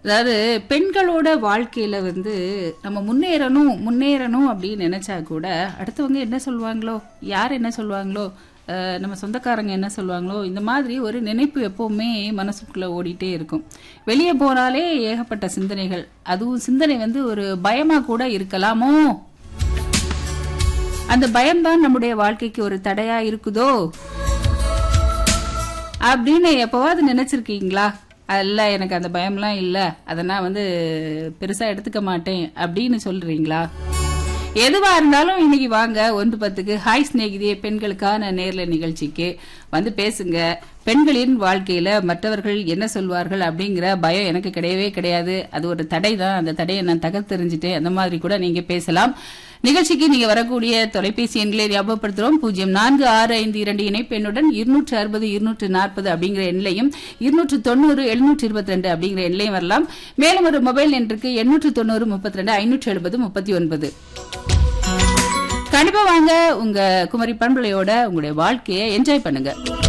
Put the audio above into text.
அதாவது பெண்களோட வாழ்க்கையில வந்து நம்ம முன்னேறணும் முன்னேறணும் அப்படின்னு நினைச்சா கூட அடுத்தவங்க என்ன சொல்லுவாங்களோ யார் என்ன சொல்லுவாங்களோ அஹ், நம்ம சொந்தக்காரங்க என்ன சொல்லுவாங்களோ இந்த மாதிரி ஒரு நினைப்பு எப்பவுமே மனசுக்குள்ள ஓடிட்டே இருக்கும் வெளியே போனாலே ஏகப்பட்ட சிந்தனைகள் அதுவும் சிந்தனை வந்து ஒரு பயமா கூட இருக்கலாமோ அந்த பயம்தான் நம்முடைய வாழ்க்கைக்கு ஒரு தடையா இருக்குதோ அப்படின்னு எப்பவாவது நினைச்சிருக்கீங்களா அல்ல எனக்கு அந்த பயம்லாம் இல்ல அதை நான் வந்து பெருசா எடுத்துக்க மாட்டேன் அப்படின்னு சொல்றீங்களா எதுவா இருந்தாலும் இன்னைக்கு வாங்க ஒன்று பத்துக்கு ஹாய் சிநேகிதியே பெண்களுக்கான நேர்ல நிகழ்ச்சிக்கு வந்து பேசுங்க பெண்களின் வாழ்க்கையில மற்றவர்கள் என்ன சொல்வார்கள் அப்படிங்கிற பயம் எனக்கு கிடையவே கிடையாது அது ஒரு தடை தான் அந்த தடையை நான் தகர்த்தெறிஞ்சிட்டேன் அந்த மாதிரி கூட நீங்க பேசலாம் நிகழ்ச்சிக்கு நீங்க வரக்கூடிய தொலைபேசி எண்களை ஞாபகப்படுத்துறோம் பூஜ்ஜியம் நான்கு ஆறு ஐந்து இரண்டு இணைப்பெண்ணுடன் இருநூற்று அறுபது இருநூற்று நாற்பது அப்படிங்கிற எண்ணையும் இருநூற்று தொண்ணூறு எழுநூற்று இருபத்தி ரெண்டு அப்படிங்கிற எண்ணையும் வரலாம் மேலும் ஒரு மொபைல் எண் இருக்கு எண்ணூற்று தொண்ணூறு முப்பத்தி ரெண்டு ஐநூற்று எழுபது முப்பத்தி ஒன்பது கண்டிப்பா வாங்க உங்க குமரி பண்பலையோட உங்களுடைய வாழ்க்கையை என்ஜாய் பண்ணுங்க